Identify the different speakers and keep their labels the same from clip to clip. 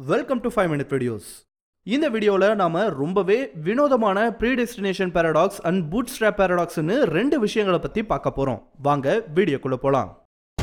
Speaker 1: welcome to five minute videos இந்த வீடியோவில் நாம் ரொம்பவே வினோதமான predestination paradox and bootstrap பேரடாக்ஸ்னு ரெண்டு விஷயங்களை பற்றி பார்க்க போகிறோம் வாங்க வீடியோக்குள்ளே போகலாம்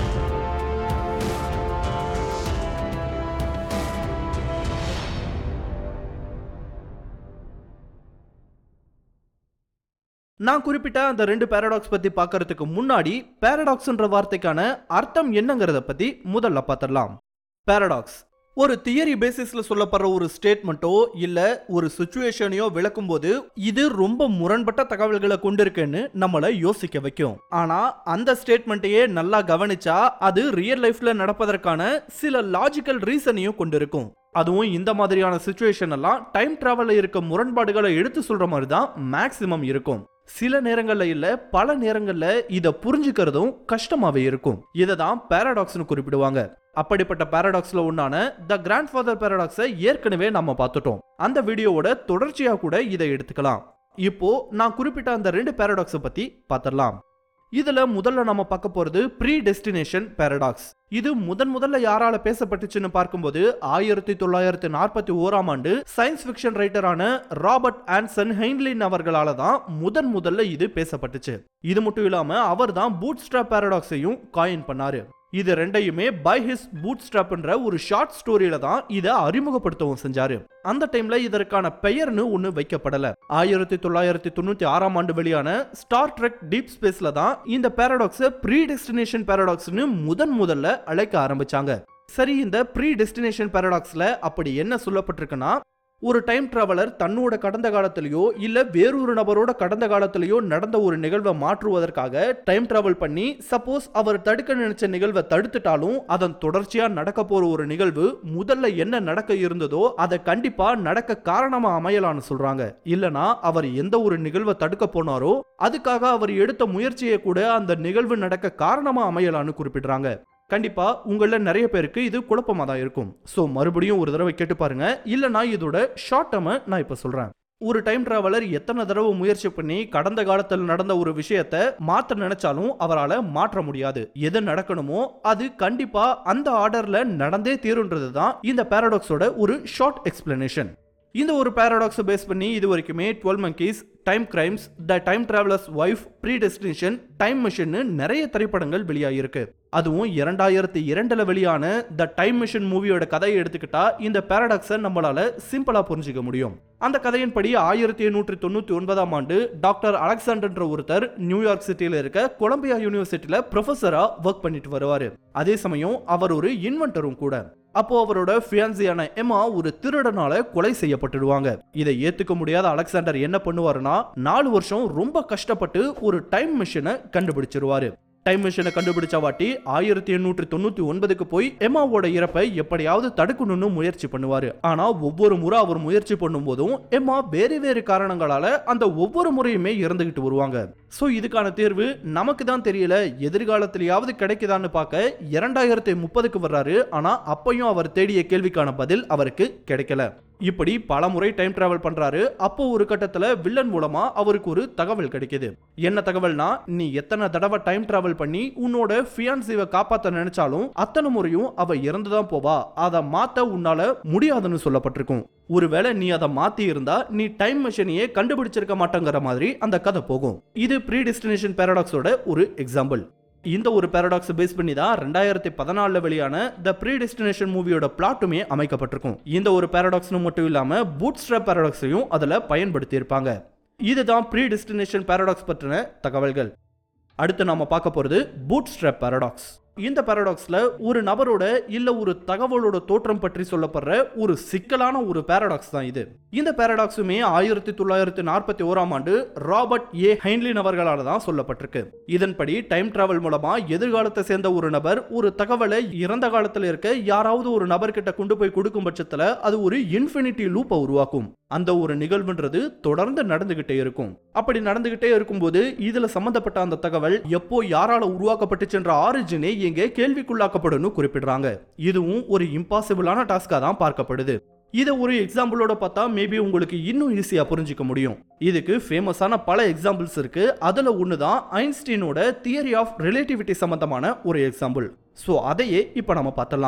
Speaker 1: நான் குறிப்பிட்ட அந்த ரெண்டு பேரடாக்ஸ் பத்தி பார்க்கறதுக்கு முன்னாடி பேரடாக்ஸ்ன்ற வார்த்தைக்கான அர்த்தம் என்னங்கிறத பத்தி முதல்ல பார்த்துடலாம் பேரடாக்ஸ் ஒரு தியரி பேசிஸ்ல சொல்லப்படுற ஒரு ஸ்டேட்மெண்ட்டோ இல்ல ஒரு சுச்சுவேஷனையோ விளக்கும் போது இது ரொம்ப முரண்பட்ட தகவல்களை கொண்டிருக்குன்னு நம்மளை யோசிக்க வைக்கும் ஆனா அந்த ஸ்டேட்மெண்ட்டையே நல்லா கவனிச்சா அது ரியல் லைஃப்ல நடப்பதற்கான சில லாஜிக்கல் ரீசனையும் கொண்டிருக்கும் அதுவும் இந்த மாதிரியான சுச்சுவேஷன் எல்லாம் டைம் டிராவல்ல இருக்க முரண்பாடுகளை எடுத்து சொல்ற மாதிரி தான் மேக்சிமம் இருக்கும் சில நேரங்கள்ல இல்ல பல நேரங்கள்ல இத புரிஞ்சுக்கிறதும் கஷ்டமாவே இருக்கும் இதை தான் பேரடாக்ஸ்னு குறிப்பிடுவாங்க அப்படிப்பட்ட பேரடாக்ஸ்ல ஒன்னான த கிராண்ட் ஃபாதர் பேரடாக்ஸை ஏற்கனவே நம்ம பார்த்துட்டோம் அந்த வீடியோவோட தொடர்ச்சியா கூட இதை எடுத்துக்கலாம் இப்போ நான் குறிப்பிட்ட அந்த ரெண்டு பேரடாக்ஸை பத்தி பார்த்துடலாம் இதுல முதல்ல நம்ம பார்க்க போறது ப்ரீ டெஸ்டினேஷன் பேரடாக்ஸ் இது முதன் முதல்ல யாரால பேசப்பட்டுச்சுன்னு பார்க்கும்போது ஆயிரத்தி தொள்ளாயிரத்தி நாற்பத்தி ஓராம் ஆண்டு சயின்ஸ் ஃபிக்ஷன் ரைட்டரான ராபர்ட் ஆன்சன் ஹெயின்லின் அவர்களால தான் முதன் முதல்ல இது பேசப்பட்டுச்சு இது மட்டும் இல்லாம அவர் தான் பூட் ஸ்ட்ராப் பேரடாக்ஸையும் காயின் பண்ணாரு இது ரெண்டையுமே பை ஹிஸ் பூட் ஸ்ட்ராப்ன்ற ஒரு ஷார்ட் ஸ்டோரியில தான் இதை அறிமுகப்படுத்தவும் செஞ்சாரு அந்த டைம்ல இதற்கான பெயர்னு ஒண்ணு வைக்கப்படல ஆயிரத்தி தொள்ளாயிரத்தி தொண்ணூத்தி ஆறாம் ஆண்டு வெளியான ஸ்டார் ட்ரெக் டீப் ஸ்பேஸ்ல தான் இந்த பேரடாக்ஸ ப்ரீ டெஸ்டினேஷன் பேரடாக்ஸ்னு முதன் முதல்ல அழைக்க ஆரம்பிச்சாங்க சரி இந்த ப்ரீ டெஸ்டினேஷன் பேரடாக்ஸ்ல அப்படி என்ன சொல்லப்பட்டிருக்குன்னா ஒரு டைம் டிராவலர் தன்னோட கடந்த காலத்திலேயோ இல்ல வேறொரு நபரோட கடந்த காலத்திலேயோ நடந்த ஒரு நிகழ்வை மாற்றுவதற்காக டைம் டிராவல் பண்ணி சப்போஸ் அவர் தடுக்க நினைச்ச நிகழ்வை தடுத்துட்டாலும் அதன் தொடர்ச்சியா நடக்க போற ஒரு நிகழ்வு முதல்ல என்ன நடக்க இருந்ததோ அதை கண்டிப்பா நடக்க காரணமா அமையலாம்னு சொல்றாங்க இல்லனா அவர் எந்த ஒரு நிகழ்வை தடுக்க போனாரோ அதுக்காக அவர் எடுத்த முயற்சியை கூட அந்த நிகழ்வு நடக்க காரணமா அமையலாம்னு குறிப்பிடுறாங்க கண்டிப்பா உங்கள நிறைய பேருக்கு இது குழப்பமா தான் இருக்கும் ஸோ மறுபடியும் ஒரு தடவை கேட்டு பாருங்க இல்லைனா இதோட ஷார்ட் டேர்மை நான் இப்போ சொல்றேன் ஒரு டைம் டிராவலர் எத்தனை தடவை முயற்சி பண்ணி கடந்த காலத்தில் நடந்த ஒரு விஷயத்த மாற்ற நினைச்சாலும் அவரால் மாற்ற முடியாது எது நடக்கணுமோ அது கண்டிப்பா அந்த ஆர்டர்ல நடந்தே தீருன்றது தான் இந்த பேரடாக்ஸோட ஒரு ஷார்ட் எக்ஸ்பிளனேஷன் இந்த ஒரு பேரடாக்ஸை பேஸ் பண்ணி இது வரைக்குமே twelve monkeys time crimes the time traveller's wife predestination time மிஷின்னு நிறைய திரைப்படங்கள் வெளியாகிருக்கு அதுவும் இரண்டாயிரத்தி இரண்டுல வெளியான த டைம் மிஷின் மூவியோட கதையை எடுத்துக்கிட்டா இந்த பேரடாக்ஸை நம்மளால சிம்பிளா புரிஞ்சுக்க முடியும் அந்த கதையின்படி ஆயிரத்தி எண்ணூற்றி தொண்ணூத்தி ஒன்பதாம் ஆண்டு டாக்டர் அலெக்சாண்டர்ன்ற ஒருத்தர் நியூயார்க் சிட்டியில இருக்க கொலம்பியா யூனிவர்சிட்டியில ப்ரொஃபஸரா ஒர்க் பண்ணிட்டு வருவாரு அதே சமயம் அவர் ஒரு இன்வென்டரும் கூட அப்போ அவரோட ஃபியான்சியான எமா ஒரு திருடனால கொலை செய்யப்பட்டுடுவாங்க இதை ஏத்துக்க முடியாத அலெக்சாண்டர் என்ன பண்ணுவாருன்னா நாலு வருஷம் ரொம்ப கஷ்டப்பட்டு ஒரு டைம் மிஷினை கண்டுபிடிச்சிருவாரு டைம் மிஷினை கண்டுபிடிச்ச வாட்டி ஆயிரத்தி எண்ணூற்றி தொண்ணூத்தி ஒன்பதுக்கு போய் எம்மாவோட இறப்பை எப்படியாவது தடுக்கணும்னு முயற்சி பண்ணுவாரு ஆனா ஒவ்வொரு முறை அவர் முயற்சி பண்ணும் போதும் எம்மா வேறு வேறு காரணங்களால அந்த ஒவ்வொரு முறையுமே இறந்துகிட்டு வருவாங்க சோ இதுக்கான தீர்வு நமக்கு தான் தெரியல எதிர்காலத்திலேயாவது கிடைக்குதான்னு பார்க்க இரண்டாயிரத்தி முப்பதுக்கு வர்றாரு ஆனா அப்பையும் அவர் தேடிய கேள்விக்கான பதில் அவருக்கு கிடைக்கல இப்படி பல முறை டைம் டிராவல் பண்றாரு அப்போ ஒரு கட்டத்துல வில்லன் மூலமா அவருக்கு ஒரு தகவல் கிடைக்குது என்ன தகவல்னா நீ எத்தனை தடவை டைம் டிராவல் பண்ணி உன்னோட ஃபியான்சிவை காப்பாத்த நினைச்சாலும் அத்தனை முறையும் அவ இறந்துதான் போவா அதை மாத்த உன்னால முடியாதுன்னு சொல்லப்பட்டிருக்கும் ஒருவேளை நீ அதை மாத்தி இருந்தா நீ டைம் மிஷினையே கண்டுபிடிச்சிருக்க மாட்டேங்கிற மாதிரி அந்த கதை போகும் இது ப்ரீ டெஸ்டினேஷன் பேரடாக்ஸோட ஒரு எக்ஸாம்பிள் இந்த ஒரு பேரடாக்ஸ் பேஸ் பண்ணி தான் ரெண்டாயிரத்தி பதினாலில் வெளியான த ப்ரீ டெஸ்டினேஷன் மூவியோட பிளாட்டுமே அமைக்கப்பட்டிருக்கும் இந்த ஒரு பேரடாக்ஸ்னு மட்டும் இல்லாமல் பூட் ஸ்ட்ராப் பேரடாக்ஸையும் அதில் பயன்படுத்தி இருப்பாங்க இதுதான் ப்ரீ டெஸ்டினேஷன் பேரடாக்ஸ் பற்றின தகவல்கள் அடுத்து நாம பார்க்க போகிறது பூட் ஸ்ட்ராப் பேரடாக்ஸ் இந்த பேரடாக்ஸ்ல ஒரு நபரோட இல்ல ஒரு தகவலோட தோற்றம் பற்றி சொல்லப்படுற ஒரு சிக்கலான ஒரு பேரடாக்ஸ் தான் இது இந்த பேரடாக்ஸுமே ஆயிரத்தி தொள்ளாயிரத்தி நாற்பத்தி ஓராம் ஆண்டு ராபர்ட் ஏ ஹைன்லின் அவர்களால் தான் சொல்லப்பட்டிருக்கு இதன்படி டைம் டிராவல் மூலமா எதிர்காலத்தை சேர்ந்த ஒரு நபர் ஒரு தகவலை இறந்த காலத்துல இருக்க யாராவது ஒரு நபர்கிட்ட கொண்டு போய் கொடுக்கும் பட்சத்துல அது ஒரு இன்ஃபினிட்டி லூப்பை உருவாக்கும் அந்த ஒரு நிகழ்வுன்றது தொடர்ந்து நடந்துகிட்டே இருக்கும் அப்படி நடந்துகிட்டே இருக்கும்போது இதுல சம்பந்தப்பட்ட அந்த தகவல் எப்போ யாரால உருவாக்கப்பட்டுச்சுன்ற ஆரிஜினே இங்க கேள்விக்குள்ளாக்கப்படும் குறிப்பிடுறாங்க இதுவும் ஒரு இம்பாசிபிளான டாஸ்கா தான் பார்க்கப்படுது இதை ஒரு எக்ஸாம்பிளோட பார்த்தா மேபி உங்களுக்கு இன்னும் ஈஸியா புரிஞ்சுக்க முடியும் இதுக்கு ஃபேமஸான பல எக்ஸாம்பிள்ஸ் இருக்கு அதுல ஒன்று தான் ஐன்ஸ்டீனோட தியரி ஆஃப் ரிலேட்டிவிட்டி சம்பந்தமான ஒரு எக்ஸாம்பிள் ஸோ அதையே இப்போ நம்ம பார்த்தலாம்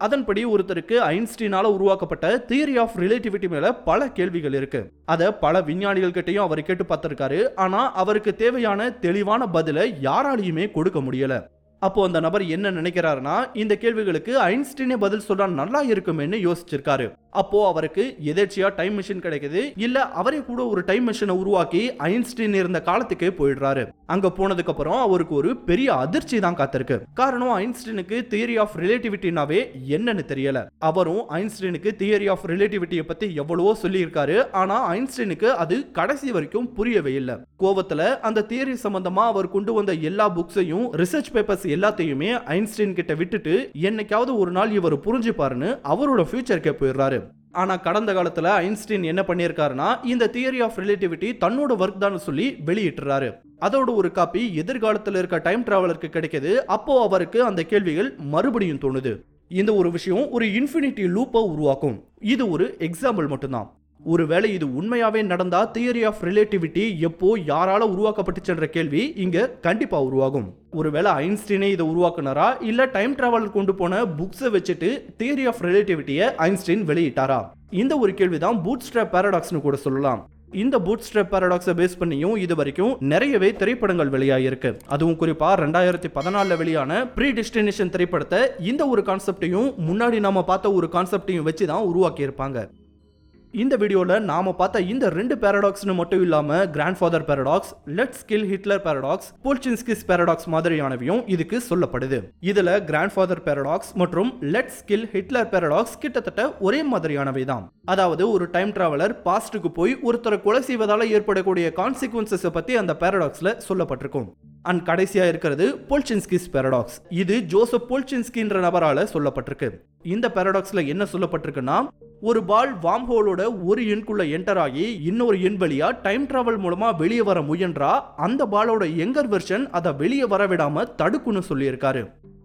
Speaker 1: அதன்படி ஒருத்தருக்கு ஐன்ஸ்டீனால உருவாக்கப்பட்ட தியரி ஆஃப் ரிலேட்டிவிட்டி மேல பல கேள்விகள் இருக்கு அத பல விஞ்ஞானிகள் கிட்டயும் அவர் கேட்டு பார்த்திருக்காரு ஆனா அவருக்கு தேவையான தெளிவான பதிலை யாராலையுமே கொடுக்க முடியல அப்போ அந்த நபர் என்ன நினைக்கிறாருன்னா இந்த கேள்விகளுக்கு ஐன்ஸ்டீனே பதில் சொன்னா நல்லா இருக்குமேன்னு யோசிச்சிருக்காரு அப்போ அவருக்கு எதேச்சியா டைம் மிஷின் கிடைக்குது இல்ல அவரே கூட ஒரு டைம் மிஷினை உருவாக்கி ஐன்ஸ்டீன் இருந்த காலத்துக்கே போயிடுறாரு அங்க போனதுக்கு அப்புறம் அவருக்கு ஒரு பெரிய அதிர்ச்சி தான் காத்திருக்கு காரணம் ஐன்ஸ்டீனுக்கு தியரி ஆஃப் ரிலேட்டிவிட்டினாவே என்னன்னு தெரியல அவரும் ஐன்ஸ்டீனுக்கு தியரி ஆஃப் ரிலேட்டிவிட்டியை பத்தி எவ்வளவோ சொல்லியிருக்காரு ஆனா ஐன்ஸ்டீனுக்கு அது கடைசி வரைக்கும் புரியவே இல்லை கோவத்துல அந்த தியரி சம்பந்தமா அவர் கொண்டு வந்த எல்லா புக்ஸையும் ரிசர்ச் பேப்பர்ஸ் எல்லாத்தையுமே ஐன்ஸ்டீன் கிட்ட விட்டுட்டு என்னைக்காவது ஒரு நாள் இவர் புரிஞ்சுப்பாருன்னு அவரோட ஃபியூச்சருக்கே போயிடுறாரு ஆனா கடந்த காலத்துல ஐன்ஸ்டீன் என்ன பண்ணியிருக்காருன்னா இந்த தியரி ஆஃப் ரிலேட்டிவிட்டி தன்னோட ஒர்க் தான் சொல்லி வெளியிட்டுறாரு அதோட ஒரு காப்பி எதிர்காலத்துல இருக்க டைம் டிராவலருக்கு கிடைக்குது அப்போ அவருக்கு அந்த கேள்விகள் மறுபடியும் தோணுது இந்த ஒரு விஷயம் ஒரு இன்ஃபினிட்டி லூப்பை உருவாக்கும் இது ஒரு எக்ஸாம்பிள் மட்டும்தான் ஒருவேளை இது உண்மையாவே நடந்தா தியரி ஆஃப் ரிலேட்டிவிட்டி எப்போ யாரால உருவாக்கப்பட்டுச்சுன்ற கேள்வி இங்க கண்டிப்பா உருவாகும் ஒருவேளை ஐன்ஸ்டீனே இதை உருவாக்குனாரா இல்ல டைம் டிராவலர் கொண்டு போன புக்ஸை வச்சுட்டு தியரி ஆஃப் ரிலேட்டிவிட்டியை ஐன்ஸ்டீன் வெளியிட்டாரா இந்த ஒரு கேள்விதான் பூட் ஸ்ட்ராப் பாரடாக்ஸ்னு கூட சொல்லலாம் இந்த பூட் ஸ்ட்ராப் பாரடாக்ஸை பேஸ் பண்ணியும் இது வரைக்கும் நிறையவே திரைப்படங்கள் வெளியாகிருக்கு அதுவும் குறிப்பா ரெண்டாயிரத்தி பதினாலில் வெளியான ப்ரீ டெஸ்டினேஷன் திரைப்படத்தை இந்த ஒரு கான்செப்டையும் முன்னாடி நாம பார்த்த ஒரு கான்செப்டையும் வச்சு தான் உருவாக்கியிருப்பாங்க இந்த வீடியோவில் நாம பார்த்த இந்த ரெண்டு பேரடாக்ஸ்னு மட்டும் இல்லாம grandfather paradox let's kill Hitler paradox Polchinski's paradox மாதிரியானவையும் இதுக்கு சொல்லப்படுது இதுல கிராண்ட் ஃபாதர் பேரடாக்ஸ் மற்றும் லெட்ஸ் கில் ஹிட்லர் பேரடாக்ஸ் கிட்டத்தட்ட ஒரே மாதிரியானவை தான் அதாவது ஒரு டைம் டிராவலர் பாஸ்டுக்கு போய் ஒருத்தரை கொலை செய்வதால ஏற்படக்கூடிய கான்சிக்வன்சஸ் பத்தி அந்த பேரடாக்ஸ்ல சொல்லப்பட்டிருக்கும் அண்ட் கடைசியா இருக்கிறது போல்சின்ஸ்கிஸ் பேரடாக்ஸ் இது ஜோசப் போல்சின்ஸ்கின்ற நபரால சொல்லப்பட்டிருக்கு இந்த பேரடாக்ஸ்ல என்ன சொல்லப்பட்டிருக்குன்னா ஒரு பால் வாம் ஹோலோட ஒரு எண்குள்ள என்டர் ஆகி இன்னொரு எண் வழியா டைம் டிராவல் மூலமா வெளியே வர முயன்றா அந்த பாலோட எங்கர் வெர்ஷன் அதை வெளியே வர விடாம தடுக்குன்னு சொல்லியிருக்காரு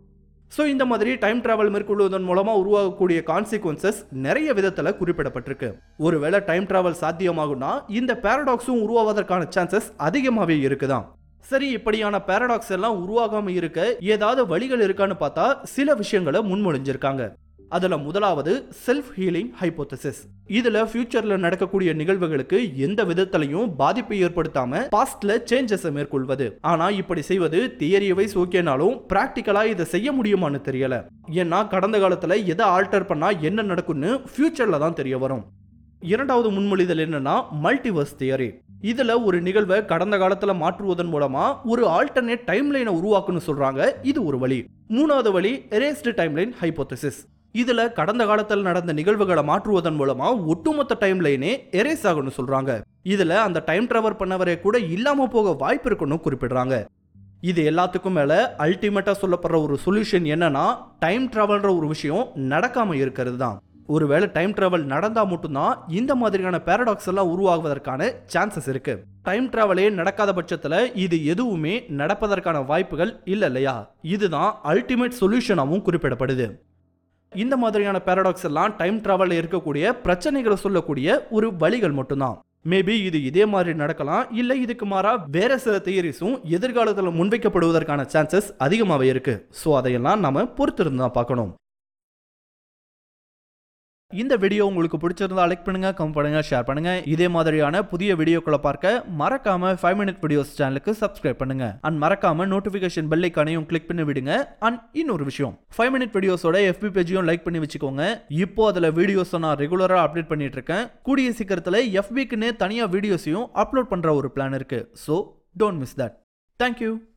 Speaker 1: ஸோ இந்த மாதிரி டைம் டிராவல் மேற்கொள்வதன் மூலமா உருவாகக்கூடிய கான்சிக்வன்சஸ் நிறைய விதத்துல குறிப்பிடப்பட்டிருக்கு ஒருவேளை டைம் டிராவல் சாத்தியமாகும்னா இந்த பேரடாக்ஸும் உருவாவதற்கான சான்சஸ் அதிகமாகவே இருக்குதான் சரி இப்படியான பேரடாக்ஸ் எல்லாம் உருவாகாம இருக்க ஏதாவது வழிகள் இருக்கான்னு பார்த்தா சில விஷயங்களை முன்மொழிஞ்சிருக்காங்க அதுல முதலாவது செல்ஃப் ஹீலிங் ஹைப்போதசிஸ் இதுல ஃபியூச்சர்ல நடக்கக்கூடிய நிகழ்வுகளுக்கு எந்த விதத்திலையும் பாதிப்பை ஏற்படுத்தாம பாஸ்ட்ல சேஞ்சஸை மேற்கொள்வது ஆனா இப்படி செய்வது தியரி வைஸ் ஓகேனாலும் பிராக்டிக்கலா இதை செய்ய முடியுமான்னு தெரியல ஏன்னா கடந்த காலத்துல எதை ஆல்டர் பண்ணா என்ன நடக்கும்னு ஃபியூச்சர்ல தான் தெரிய வரும் இரண்டாவது முன்மொழிதல் என்னன்னா மல்டிவர்ஸ் தியரி இதுல ஒரு நிகழ்வை கடந்த காலத்துல மாற்றுவதன் மூலமா ஒரு ஆல்டர்னேட் டைம் லைனை உருவாக்குன்னு சொல்றாங்க இது ஒரு வழி மூணாவது வழி எரேஸ்டு டைம்லைன் ஹைப்போதசிஸ் இதுல கடந்த காலத்தில் நடந்த நிகழ்வுகளை மாற்றுவதன் மூலமா ஒட்டுமொத்த டைம் லைனே எரேஸ் ஆகும்னு சொல்றாங்க இதுல அந்த டைம் டிராவல் பண்ணவரே கூட இல்லாம போக வாய்ப்பு இருக்குன்னு குறிப்பிடுறாங்க இது எல்லாத்துக்கும் மேல அல்டிமேட்டா சொல்லப்படுற ஒரு சொல்யூஷன் என்னன்னா டைம் டிராவல்ன்ற ஒரு விஷயம் நடக்காம இருக்கிறது தான் ஒருவேளை டைம் டிராவல் நடந்தா மட்டும்தான் இந்த மாதிரியான பேரடாக்ஸ் எல்லாம் உருவாகுவதற்கான சான்சஸ் இருக்கு டைம் டிராவலே நடக்காத பட்சத்துல இது எதுவுமே நடப்பதற்கான வாய்ப்புகள் இல்ல இல்லையா இதுதான் அல்டிமேட் சொல்யூஷனாகவும் குறிப்பிடப்படுது இந்த மாதிரியான பேரடாக்ஸ் எல்லாம் டைம் டிராவலில் இருக்கக்கூடிய பிரச்சனைகளை சொல்லக்கூடிய ஒரு வழிகள் மட்டும்தான் மேபி இது இதே மாதிரி நடக்கலாம் இல்ல இதுக்கு மாறா வேற சில தியரிஸும் எதிர்காலத்தில் முன்வைக்கப்படுவதற்கான சான்சஸ் அதிகமாகவே இருக்கு ஸோ அதையெல்லாம் நாம பொறுத்திருந்து தான் பார்க்கணும் இந்த வீடியோ உங்களுக்கு பிடிச்சிருந்தா லைக் பண்ணுங்க கமெண்ட் பண்ணுங்க ஷேர் பண்ணுங்க இதே மாதிரியான புதிய வீடியோக்களை பார்க்க மறக்காம ஃபைவ் மினிட் வீடியோஸ் சேனலுக்கு சப்ஸ்கிரைப் பண்ணுங்க அண்ட் மறக்காம நோட்டிபிகேஷன் பெல் ஐக்கானையும் கிளிக் பண்ணி விடுங்க அண்ட் இன்னொரு விஷயம் ஃபைவ் மினிட் வீடியோஸோட எஃபி பேஜையும் லைக் பண்ணி வச்சுக்கோங்க இப்போ அதில் வீடியோஸ் நான் ரெகுலராக அப்டேட் பண்ணிட்டு இருக்கேன் கூடிய சீக்கிரத்தில் எஃபிக்குன்னு தனியாக வீடியோஸையும் அப்லோட் பண்ற ஒரு பிளான் இருக்கு so don't miss that thank you